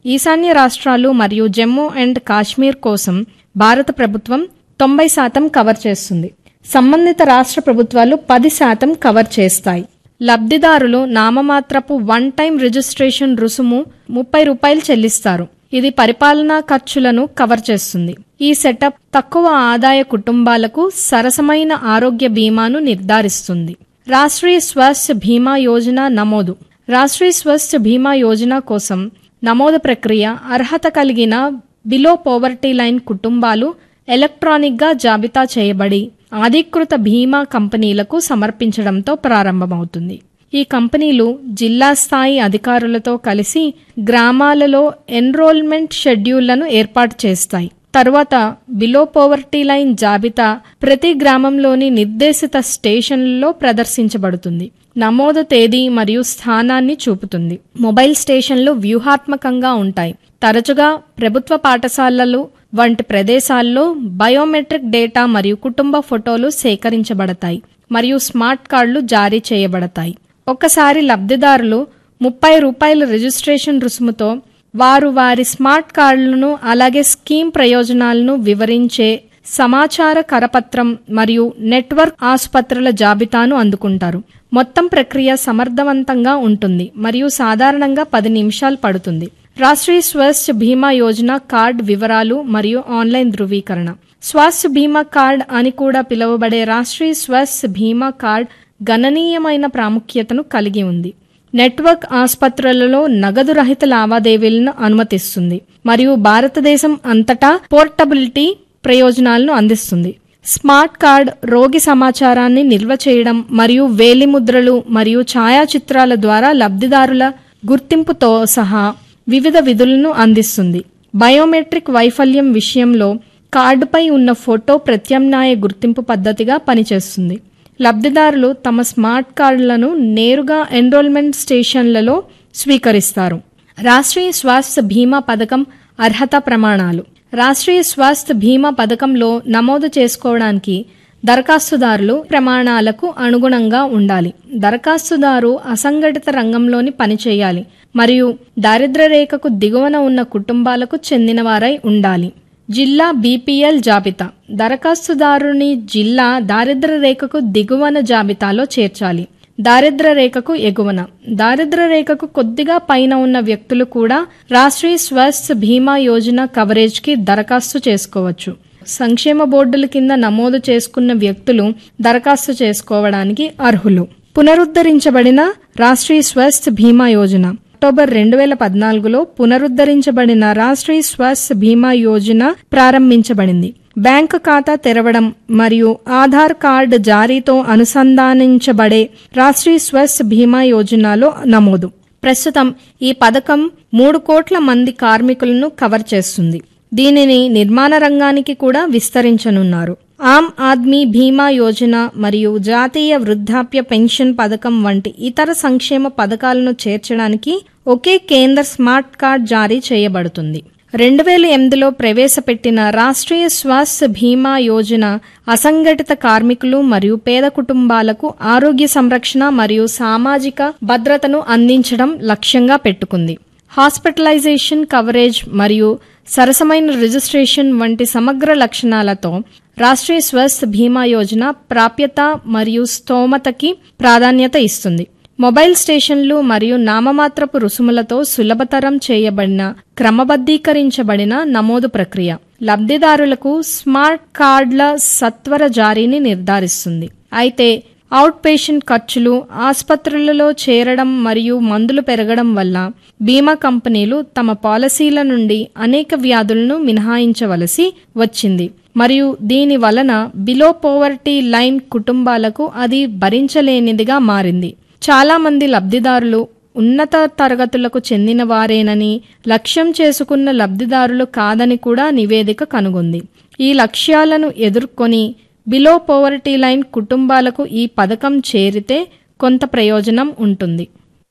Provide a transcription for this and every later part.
ఈశాన్య రాష్ట్రాలు మరియు జమ్మూ అండ్ కాశ్మీర్ కోసం భారత ప్రభుత్వం తొంభై శాతం కవర్ చేస్తుంది సంబంధిత రాష్ట్ర ప్రభుత్వాలు పది శాతం కవర్ చేస్తాయి లబ్ధిదారులు నామమాత్రపు వన్ టైం రిజిస్ట్రేషన్ రుసుము ముప్పై రూపాయలు చెల్లిస్తారు ఇది పరిపాలనా ఖర్చులను కవర్ చేస్తుంది ఈ సెటప్ తక్కువ ఆదాయ కుటుంబాలకు సరసమైన ఆరోగ్య బీమాను నిర్ధారిస్తుంది రాష్ట్రీయ స్వాస్థ్య బీమా యోజన నమోదు రాష్ట్రీయ స్వాస్థ్య బీమా యోజన కోసం నమోదు ప్రక్రియ అర్హత కలిగిన బిలో పోవర్టీ లైన్ కుటుంబాలు ఎలక్ట్రానిక్గా జాబితా చేయబడి అధీకృత బీమా కంపెనీలకు సమర్పించడంతో ప్రారంభమవుతుంది ఈ కంపెనీలు జిల్లా స్థాయి అధికారులతో కలిసి గ్రామాలలో ఎన్రోల్మెంట్ షెడ్యూళ్లను ఏర్పాటు చేస్తాయి తరువాత బిలో పోవర్టీ లైన్ జాబితా ప్రతి గ్రామంలోని నిర్దేశిత స్టేషన్లలో ప్రదర్శించబడుతుంది నమోదు తేదీ మరియు స్థానాన్ని చూపుతుంది మొబైల్ స్టేషన్లు వ్యూహాత్మకంగా ఉంటాయి తరచుగా ప్రభుత్వ పాఠశాలలు వంటి ప్రదేశాల్లో బయోమెట్రిక్ డేటా మరియు కుటుంబ ఫోటోలు సేకరించబడతాయి మరియు స్మార్ట్ కార్డులు జారీ చేయబడతాయి ఒకసారి లబ్ధిదారులు ముప్పై రూపాయల రిజిస్ట్రేషన్ రుసుముతో వారు వారి స్మార్ట్ కార్డులను అలాగే స్కీమ్ ప్రయోజనాలను వివరించే సమాచార కరపత్రం మరియు నెట్వర్క్ ఆసుపత్రుల జాబితాను అందుకుంటారు మొత్తం ప్రక్రియ సమర్థవంతంగా ఉంటుంది మరియు సాధారణంగా పది నిమిషాలు పడుతుంది రాష్ట్రీయ స్వాస్థ్య బీమా యోజన కార్డ్ వివరాలు మరియు ఆన్లైన్ ధృవీకరణ స్వాస్థ్య బీమా కార్డ్ అని కూడా పిలువబడే రాష్ట్రీయ స్వాస్థ్య బీమా కార్డ్ గణనీయమైన ప్రాముఖ్యతను కలిగి ఉంది నెట్వర్క్ ఆసుపత్రులలో నగదు రహిత లావాదేవీలను అనుమతిస్తుంది మరియు భారతదేశం అంతటా పోర్టబిలిటీ ప్రయోజనాలను అందిస్తుంది స్మార్ట్ కార్డ్ రోగి సమాచారాన్ని నిల్వ చేయడం మరియు వేలిముద్రలు మరియు ఛాయాచిత్రాల ద్వారా లబ్ధిదారుల గుర్తింపుతో సహా వివిధ విధులను అందిస్తుంది బయోమెట్రిక్ వైఫల్యం విషయంలో కార్డుపై ఉన్న ఫోటో ప్రత్యామ్నాయ గుర్తింపు పద్ధతిగా పనిచేస్తుంది లబ్ధిదారులు తమ స్మార్ట్ కార్డులను నేరుగా ఎన్రోల్మెంట్ స్టేషన్లలో స్వీకరిస్తారు రాష్ట్రీయ స్వాస్థ్య బీమా పథకం అర్హత ప్రమాణాలు రాష్ట్రీయ స్వాస్థ్య బీమా పథకంలో నమోదు చేసుకోవడానికి దరఖాస్తుదారులు ప్రమాణాలకు అనుగుణంగా ఉండాలి దరఖాస్తుదారు అసంఘటిత రంగంలోని పనిచేయాలి మరియు దారిద్ర్య రేఖకు దిగువన ఉన్న కుటుంబాలకు చెందినవారై ఉండాలి జిల్లా బీపీఎల్ జాబితా దరఖాస్తుదారుని జిల్లా దారిద్ర్య రేఖకు దిగువన జాబితాలో చేర్చాలి దారిద్ర్య రేఖకు ఎగువన దారిద్ర్య రేఖకు కొద్దిగా పైన ఉన్న వ్యక్తులు కూడా రాష్ట్రీయ స్వాస్థ్య బీమా యోజన కవరేజ్కి దరఖాస్తు చేసుకోవచ్చు సంక్షేమ బోర్డుల కింద నమోదు చేసుకున్న వ్యక్తులు దరఖాస్తు చేసుకోవడానికి అర్హులు పునరుద్ధరించబడిన రాష్ట్రీయ స్వాస్థ్య బీమా యోజన అక్టోబర్ రెండు వేల పద్నాలుగులో పునరుద్ధరించబడిన రాష్ట్రీయ స్వాస్థ్య బీమా యోజన ప్రారంభించబడింది బ్యాంకు ఖాతా తెరవడం మరియు ఆధార్ కార్డు జారీతో అనుసంధానించబడే రాష్ట్రీయ స్వాస్థ్య బీమా యోజనలో నమోదు ప్రస్తుతం ఈ పథకం మూడు కోట్ల మంది కార్మికులను కవర్ చేస్తుంది దీనిని నిర్మాణ రంగానికి కూడా విస్తరించనున్నారు ఆమ్ ఆద్మీ బీమా యోజన మరియు జాతీయ వృద్ధాప్య పెన్షన్ పథకం వంటి ఇతర సంక్షేమ పథకాలను చేర్చడానికి ఒకే కేంద్ర స్మార్ట్ కార్డ్ జారీ చేయబడుతుంది రెండు వేల ఎనిమిదిలో ప్రవేశపెట్టిన రాష్ట్రీయ స్వాస్థ్య బీమా యోజన అసంఘటిత కార్మికులు మరియు పేద కుటుంబాలకు ఆరోగ్య సంరక్షణ మరియు సామాజిక భద్రతను అందించడం లక్ష్యంగా పెట్టుకుంది హాస్పిటలైజేషన్ కవరేజ్ మరియు సరసమైన రిజిస్ట్రేషన్ వంటి సమగ్ర లక్షణాలతో రాష్ట్రీయ స్వాస్థ్య బీమా యోజన ప్రాప్యత మరియు స్తోమతకి ప్రాధాన్యత ఇస్తుంది మొబైల్ స్టేషన్లు మరియు నామమాత్రపు రుసుములతో సులభతరం చేయబడిన క్రమబద్ధీకరించబడిన నమోదు ప్రక్రియ లబ్ధిదారులకు స్మార్ట్ కార్డుల సత్వర జారీని నిర్ధారిస్తుంది అయితే అవుట్ పేషెంట్ ఖర్చులు ఆసుపత్రులలో చేరడం మరియు మందులు పెరగడం వల్ల బీమా కంపెనీలు తమ పాలసీల నుండి అనేక వ్యాధులను మినహాయించవలసి వచ్చింది మరియు దీని వలన బిలో పోవర్టీ లైన్ కుటుంబాలకు అది భరించలేనిదిగా మారింది చాలా మంది లబ్ధిదారులు ఉన్నత తరగతులకు చెందిన వారేనని లక్ష్యం చేసుకున్న లబ్ధిదారులు కాదని కూడా నివేదిక కనుగొంది ఈ లక్ష్యాలను ఎదుర్కొని బిలో పోవర్టీ లైన్ కుటుంబాలకు ఈ పథకం చేరితే కొంత ప్రయోజనం ఉంటుంది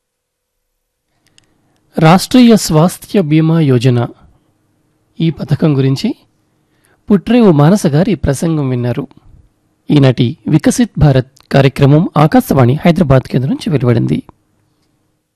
రాష్ట్రీయ స్వాస్థ్య బీమా యోజన ఈ పథకం గురించి పుట్రేవు మానస గారి ప్రసంగం విన్నారు ఈనాటి వికసిత్ భారత్ కార్యక్రమం ఆకాశవాణి హైదరాబాద్ కేంద్రం నుంచి వెలువడింది